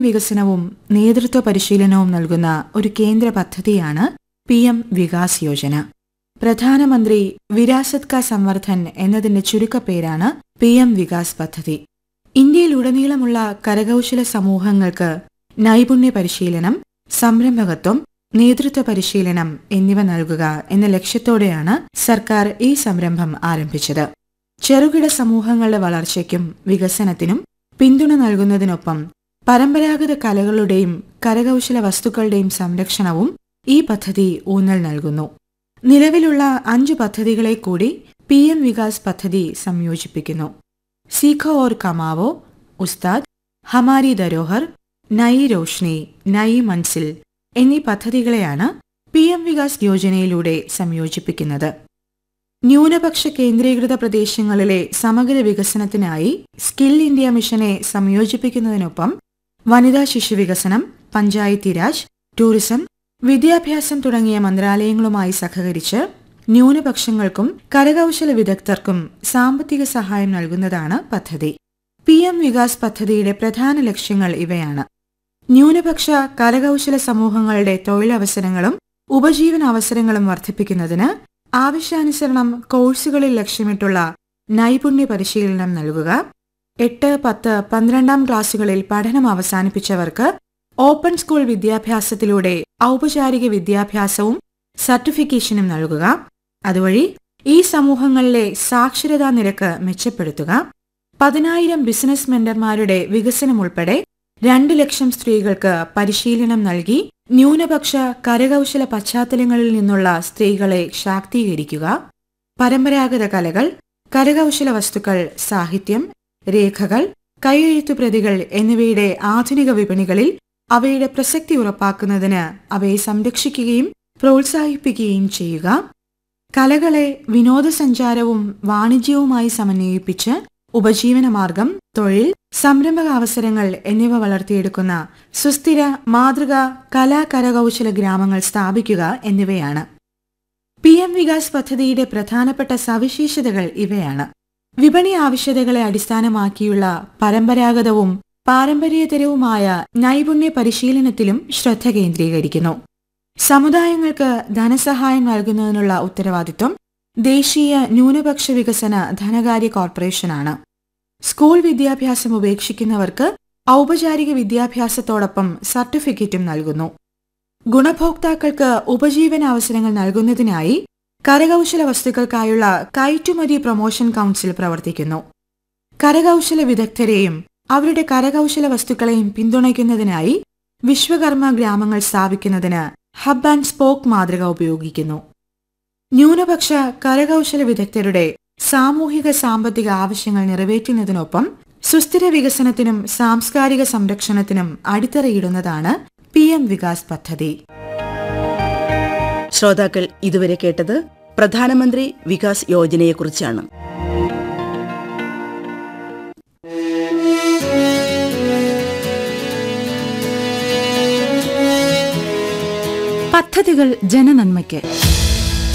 വികസനവും നേതൃത്വ പരിശീലനവും നൽകുന്ന ഒരു കേന്ദ്ര പദ്ധതിയാണ് പി എം വികാസ് യോജന പ്രധാനമന്ത്രി വിരാസത് കാ സംവർദ്ധൻ എന്നതിന്റെ ചുരുക്കപ്പേരാണ് പി എം വികാസ് പദ്ധതി ഇന്ത്യയിലുടനീളമുള്ള കരകൗശല സമൂഹങ്ങൾക്ക് നൈപുണ്യ പരിശീലനം സംരംഭകത്വം നേതൃത്വ പരിശീലനം എന്നിവ നൽകുക എന്ന ലക്ഷ്യത്തോടെയാണ് സർക്കാർ ഈ സംരംഭം ആരംഭിച്ചത് ചെറുകിട സമൂഹങ്ങളുടെ വളർച്ചയ്ക്കും വികസനത്തിനും പിന്തുണ നൽകുന്നതിനൊപ്പം പരമ്പരാഗത കലകളുടെയും കരകൗശല വസ്തുക്കളുടെയും സംരക്ഷണവും ഈ പദ്ധതി ഊന്നൽ നൽകുന്നു നിലവിലുള്ള അഞ്ചു പദ്ധതികളെ കൂടി പി എം വികാസ് പദ്ധതി സംയോജിപ്പിക്കുന്നു സീഖോ ഓർ കമാവോ ഉസ്താദ് ഹമാരി ധരോഹർ നയി രോഷ്നി നയി മൻസിൽ എന്നീ പദ്ധതികളെയാണ് പി എം വികാസ് യോജനയിലൂടെ സംയോജിപ്പിക്കുന്നത് ന്യൂനപക്ഷ കേന്ദ്രീകൃത പ്രദേശങ്ങളിലെ സമഗ്ര വികസനത്തിനായി സ്കിൽ ഇന്ത്യ മിഷനെ സംയോജിപ്പിക്കുന്നതിനൊപ്പം വനിതാ ശിശു വികസനം പഞ്ചായത്തി രാജ് ടൂറിസം വിദ്യാഭ്യാസം തുടങ്ങിയ മന്ത്രാലയങ്ങളുമായി സഹകരിച്ച് ന്യൂനപക്ഷങ്ങൾക്കും കരകൗശല വിദഗ്ധർക്കും സാമ്പത്തിക സഹായം നൽകുന്നതാണ് പദ്ധതി പി എം വികാസ് പദ്ധതിയുടെ പ്രധാന ലക്ഷ്യങ്ങൾ ഇവയാണ് ന്യൂനപക്ഷ കരകൗശല സമൂഹങ്ങളുടെ തൊഴിലവസരങ്ങളും ഉപജീവന അവസരങ്ങളും വർദ്ധിപ്പിക്കുന്നതിന് ആവശ്യാനുസരണം കോഴ്സുകളിൽ ലക്ഷ്യമിട്ടുള്ള നൈപുണ്യ പരിശീലനം നൽകുക എട്ട് പത്ത് പന്ത്രണ്ടാം ക്ലാസുകളിൽ പഠനം അവസാനിപ്പിച്ചവർക്ക് ഓപ്പൺ സ്കൂൾ വിദ്യാഭ്യാസത്തിലൂടെ ഔപചാരിക വിദ്യാഭ്യാസവും സർട്ടിഫിക്കേഷനും നൽകുക അതുവഴി ഈ സമൂഹങ്ങളിലെ സാക്ഷരതാ നിരക്ക് മെച്ചപ്പെടുത്തുക പതിനായിരം ബിസിനസ് മെന്റർമാരുടെ വികസനം ഉൾപ്പെടെ രണ്ട് ലക്ഷം സ്ത്രീകൾക്ക് പരിശീലനം നൽകി ന്യൂനപക്ഷ കരകൗശല പശ്ചാത്തലങ്ങളിൽ നിന്നുള്ള സ്ത്രീകളെ ശാക്തീകരിക്കുക പരമ്പരാഗത കലകൾ കരകൗശല വസ്തുക്കൾ സാഹിത്യം രേഖകൾ കൈയെഴുത്തുപ്രതികൾ എന്നിവയുടെ ആധുനിക വിപണികളിൽ അവയുടെ പ്രസക്തി ഉറപ്പാക്കുന്നതിന് അവയെ സംരക്ഷിക്കുകയും പ്രോത്സാഹിപ്പിക്കുകയും ചെയ്യുക കലകളെ വിനോദസഞ്ചാരവും വാണിജ്യവുമായി സമന്വയിപ്പിച്ച് ഉപജീവനമാർഗം തൊഴിൽ സംരംഭക അവസരങ്ങൾ എന്നിവ വളർത്തിയെടുക്കുന്ന സുസ്ഥിര മാതൃക കലാ കരകൗശല ഗ്രാമങ്ങൾ സ്ഥാപിക്കുക എന്നിവയാണ് പി എം വികാസ് പദ്ധതിയുടെ പ്രധാനപ്പെട്ട സവിശേഷതകൾ ഇവയാണ് വിപണി ആവശ്യകതകളെ അടിസ്ഥാനമാക്കിയുള്ള പരമ്പരാഗതവും പാരമ്പര്യേതരവുമായ നൈപുണ്യ പരിശീലനത്തിലും ശ്രദ്ധ കേന്ദ്രീകരിക്കുന്നു സമുദായങ്ങൾക്ക് ധനസഹായം നൽകുന്നതിനുള്ള ഉത്തരവാദിത്വം ദേശീയ ന്യൂനപക്ഷ വികസന ധനകാര്യ കോർപ്പറേഷനാണ് സ്കൂൾ വിദ്യാഭ്യാസം ഉപേക്ഷിക്കുന്നവർക്ക് ഔപചാരിക വിദ്യാഭ്യാസത്തോടൊപ്പം സർട്ടിഫിക്കറ്റും നൽകുന്നു ഗുണഭോക്താക്കൾക്ക് ഉപജീവന അവസരങ്ങൾ നൽകുന്നതിനായി കരകൗശല വസ്തുക്കൾക്കായുള്ള കയറ്റുമതി പ്രൊമോഷൻ കൗൺസിൽ പ്രവർത്തിക്കുന്നു കരകൗശല വിദഗ്ധരെയും അവരുടെ കരകൗശല വസ്തുക്കളെയും പിന്തുണയ്ക്കുന്നതിനായി വിശ്വകർമ്മ ഗ്രാമങ്ങൾ സ്ഥാപിക്കുന്നതിന് ഹബ് ആൻഡ് സ്പോക്ക് മാതൃക ഉപയോഗിക്കുന്നു ന്യൂനപക്ഷ കരകൗശല വിദഗ്ധരുടെ സാമൂഹിക സാമ്പത്തിക ആവശ്യങ്ങൾ നിറവേറ്റുന്നതിനൊപ്പം സുസ്ഥിര വികസനത്തിനും സാംസ്കാരിക സംരക്ഷണത്തിനും അടിത്തറയിടുന്നതാണ് പി എം വികാസ് പദ്ധതി ശ്രോതാക്കൾ ഇതുവരെ കേട്ടത് പ്രധാനമന്ത്രി വികാസ് യോജനയെക്കുറിച്ചാണ് പദ്ധതികൾ ജനനന്മയ്ക്ക്